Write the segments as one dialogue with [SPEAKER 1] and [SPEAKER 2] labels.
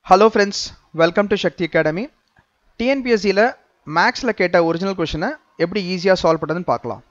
[SPEAKER 1] hello friends welcome to Sakthi academy டிஎன்பிஎஸ்சியில் மேக்ஸில் கேட்ட ஒரிஜினல் கொஷனை எப்படி ஈஸியாக சால்வ் பண்ணுறதுன்னு பார்க்கலாம்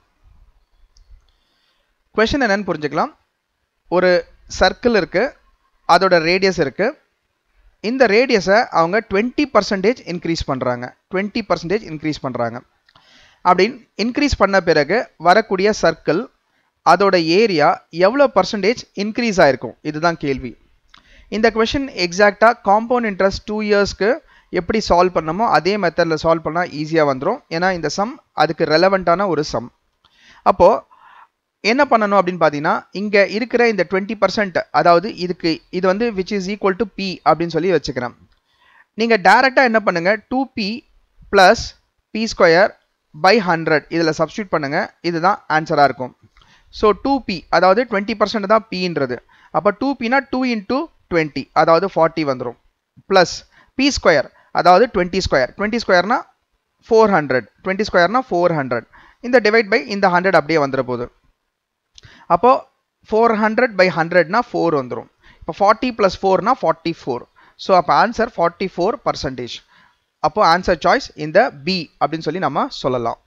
[SPEAKER 1] கொஷின் என்னன்னு புரிஞ்சுக்கலாம் ஒரு சர்க்கிள் இருக்குது அதோட ரேடியஸ் இருக்குது இந்த ரேடியஸை அவங்க டுவெண்ட்டி பர்சன்டேஜ் இன்க்ரீஸ் பண்ணுறாங்க டுவெண்ட்டி பர்சன்டேஜ் இன்க்ரீஸ் பண்ணுறாங்க அப்படின்னு இன்க்ரீஸ் பண்ண பிறகு வரக்கூடிய சர்க்கிள் அதோட ஏரியா எவ்வளோ பர்சன்டேஜ் இன்க்ரீஸ் ஆயிருக்கும் இதுதான் கேள்வி இந்த கொஷின் எக்ஸாக்டாக காம்பவுண்ட் இன்ட்ரெஸ்ட் டூ இயர்ஸ்க்கு எப்படி சால்வ் பண்ணமோ அதே மெத்தடில் சால்வ் பண்ணால் ஈஸியாக வந்துடும் ஏன்னா இந்த சம் அதுக்கு ரெலவெண்ட்டான ஒரு சம் அப்போது என்ன பண்ணணும் அப்படின்னு பார்த்தீங்கன்னா இங்கே இருக்கிற இந்த டுவெண்ட்டி பர்சன்ட் அதாவது இதுக்கு இது வந்து which is equal to B அப்படின்னு சொல்லி வச்சுக்கிறேன் நீங்கள் டேரெக்டாக என்ன பண்ணுங்கள் two B plus B square by hundred இதில் சப்ஸ்டியூட் பண்ணுங்கள் இதுதான் ஆன்சராக இருக்கும் ஸோ டூ பி அதாவது டுவெண்ட்டி பர்சன்ட் தான் பின்றது அப்போ டூ பினா டூ இன்டூ டுவெண்ட்டி அதாவது ஃபார்ட்டி வந்துடும் ப்ளஸ் பி ஸ்கொயர் அதாவது டுவெண்ட்டி ஸ்கொயர் டுவெண்ட்டி ஸ்கொயர்னா ஃபோர் ஹண்ட்ரட் டுவெண்ட்டி ஸ்கொயர்னா ஃபோர் ஹண்ட்ரட் இந்த டிவைட் பை இந்த ஹண்ட்ரட் அப்படியே வந்துட போகுது அப்போது ஃபோர் ஹண்ட்ரட் பை ஹண்ட்ரட்னா ஃபோர் வந்துடும் இப்போ ஃபார்ட்டி ப்ளஸ் ஃபோர்னா ஃபார்ட்டி ஃபோர் ஸோ அப்போ ஆன்சர் ஃபார்ட்டி ஃபோர் பர்சன்டேஜ் அப்போ ஆன்சர் சாய்ஸ் இந்த பி அப்படின்னு சொல்லி நம்ம சொல்லலாம்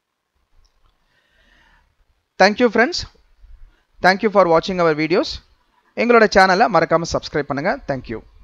[SPEAKER 1] தேங்க்யூ ஃப்ரெண்ட்ஸ் தேங்க்யூ ஃபார் வாட்சிங் அவர் வீடியோஸ் எங்களோட சேனலை மறக்காமல் சப்ஸ்கிரைப் பண்ணுங்கள் தேங்க்யூ